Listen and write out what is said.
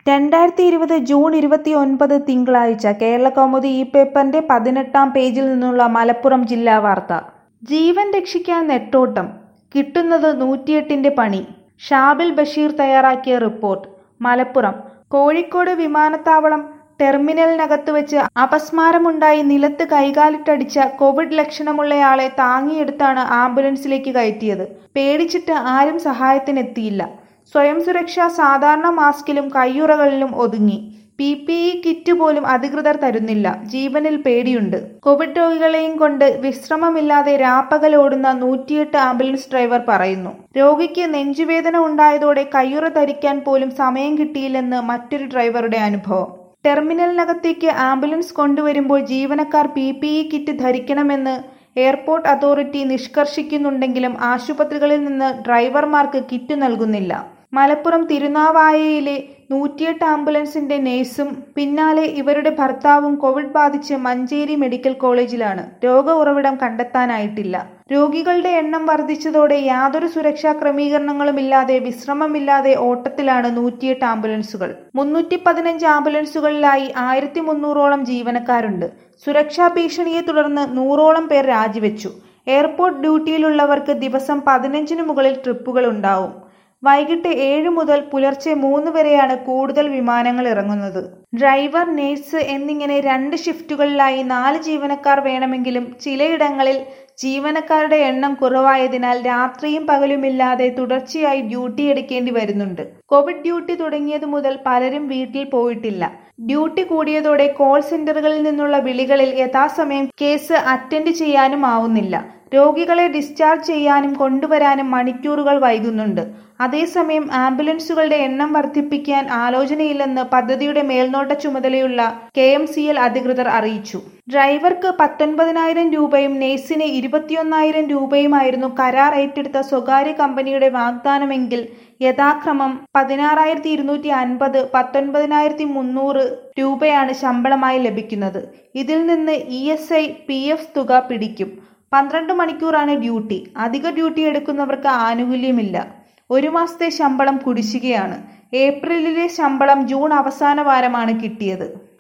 രണ്ടായിരത്തി ഇരുപത് ജൂൺ ഇരുപത്തിയൊൻപത് തിങ്കളാഴ്ച കേരളകൗമുദി ഈ പേപ്പറിന്റെ പതിനെട്ടാം പേജിൽ നിന്നുള്ള മലപ്പുറം ജില്ലാ വാർത്ത ജീവൻ രക്ഷിക്കാൻ നെട്ടോട്ടം കിട്ടുന്നത് നൂറ്റിയെട്ടിന്റെ പണി ഷാബിൽ ബഷീർ തയ്യാറാക്കിയ റിപ്പോർട്ട് മലപ്പുറം കോഴിക്കോട് വിമാനത്താവളം ടെർമിനലിനകത്ത് വെച്ച് അപസ്മാരമുണ്ടായി നിലത്ത് കൈകാലിട്ടടിച്ച കോവിഡ് ലക്ഷണമുള്ളയാളെ താങ്ങിയെടുത്താണ് ആംബുലൻസിലേക്ക് കയറ്റിയത് പേടിച്ചിട്ട് ആരും സഹായത്തിനെത്തിയില്ല സ്വയം സുരക്ഷ സാധാരണ മാസ്കിലും കയ്യുറകളിലും ഒതുങ്ങി പി പി ഇ കിറ്റ് പോലും അധികൃതർ തരുന്നില്ല ജീവനിൽ പേടിയുണ്ട് കോവിഡ് രോഗികളെയും കൊണ്ട് വിശ്രമമില്ലാതെ രാപ്പകൽ ഓടുന്ന നൂറ്റിയെട്ട് ആംബുലൻസ് ഡ്രൈവർ പറയുന്നു രോഗിക്ക് നെഞ്ചുവേദന ഉണ്ടായതോടെ കയ്യുറ ധരിക്കാൻ പോലും സമയം കിട്ടിയില്ലെന്ന് മറ്റൊരു ഡ്രൈവറുടെ അനുഭവം ടെർമിനലിനകത്തേക്ക് ആംബുലൻസ് കൊണ്ടുവരുമ്പോൾ ജീവനക്കാർ പി പി ഇ കിറ്റ് ധരിക്കണമെന്ന് എയർപോർട്ട് അതോറിറ്റി നിഷ്കർഷിക്കുന്നുണ്ടെങ്കിലും ആശുപത്രികളിൽ നിന്ന് ഡ്രൈവർമാർക്ക് കിറ്റ് നൽകുന്നില്ല മലപ്പുറം തിരുനാവായയിലെ നൂറ്റിയെട്ട് ആംബുലൻസിന്റെ നേഴ്സും പിന്നാലെ ഇവരുടെ ഭർത്താവും കോവിഡ് ബാധിച്ച് മഞ്ചേരി മെഡിക്കൽ കോളേജിലാണ് രോഗ ഉറവിടം കണ്ടെത്താനായിട്ടില്ല രോഗികളുടെ എണ്ണം വർദ്ധിച്ചതോടെ യാതൊരു സുരക്ഷാ ക്രമീകരണങ്ങളുമില്ലാതെ വിശ്രമമില്ലാതെ ഓട്ടത്തിലാണ് നൂറ്റിയെട്ട് ആംബുലൻസുകൾ മുന്നൂറ്റി പതിനഞ്ച് ആംബുലൻസുകളിലായി ആയിരത്തി മുന്നൂറോളം ജീവനക്കാരുണ്ട് സുരക്ഷാ ഭീഷണിയെ തുടർന്ന് നൂറോളം പേർ രാജിവെച്ചു എയർപോർട്ട് ഡ്യൂട്ടിയിലുള്ളവർക്ക് ദിവസം പതിനഞ്ചിനു മുകളിൽ ട്രിപ്പുകൾ ഉണ്ടാവും വൈകിട്ട് ഏഴ് മുതൽ പുലർച്ചെ മൂന്ന് വരെയാണ് കൂടുതൽ വിമാനങ്ങൾ ഇറങ്ങുന്നത് ഡ്രൈവർ നേഴ്സ് എന്നിങ്ങനെ രണ്ട് ഷിഫ്റ്റുകളിലായി നാല് ജീവനക്കാർ വേണമെങ്കിലും ചിലയിടങ്ങളിൽ ജീവനക്കാരുടെ എണ്ണം കുറവായതിനാൽ രാത്രിയും പകലുമില്ലാതെ തുടർച്ചയായി ഡ്യൂട്ടി എടുക്കേണ്ടി വരുന്നുണ്ട് കോവിഡ് ഡ്യൂട്ടി തുടങ്ങിയത് മുതൽ പലരും വീട്ടിൽ പോയിട്ടില്ല ഡ്യൂട്ടി കൂടിയതോടെ കോൾ സെന്ററുകളിൽ നിന്നുള്ള വിളികളിൽ യഥാസമയം കേസ് അറ്റൻഡ് ചെയ്യാനും ആവുന്നില്ല രോഗികളെ ഡിസ്ചാർജ് ചെയ്യാനും കൊണ്ടുവരാനും മണിക്കൂറുകൾ വൈകുന്നുണ്ട് അതേസമയം ആംബുലൻസുകളുടെ എണ്ണം വർദ്ധിപ്പിക്കാൻ ആലോചനയില്ലെന്ന് പദ്ധതിയുടെ മേൽനോട്ട ചുമതലയുള്ള കെ എം സി എൽ അധികൃതർ അറിയിച്ചു ഡ്രൈവർക്ക് പത്തൊൻപതിനായിരം രൂപയും നേഴ്സിന് ഇരുപത്തിയൊന്നായിരം രൂപയുമായിരുന്നു കരാർ ഏറ്റെടുത്ത സ്വകാര്യ കമ്പനിയുടെ വാഗ്ദാനമെങ്കിൽ യഥാക്രമം പതിനാറായിരത്തി ഇരുന്നൂറ്റി അൻപത് പത്തൊൻപതിനായിരത്തി മുന്നൂറ് രൂപയാണ് ശമ്പളമായി ലഭിക്കുന്നത് ഇതിൽ നിന്ന് E S I P F തുക പിടിക്കും പന്ത്രണ്ട് മണിക്കൂറാണ് ഡ്യൂട്ടി അധിക ഡ്യൂട്ടി എടുക്കുന്നവർക്ക് ആനുകൂല്യമില്ല ഒരു മാസത്തെ ശമ്പളം കുടിശ്ശികയാണ് ഏപ്രിലിലെ ശമ്പളം ജൂൺ അവസാന വാരമാണ് കിട്ടിയത്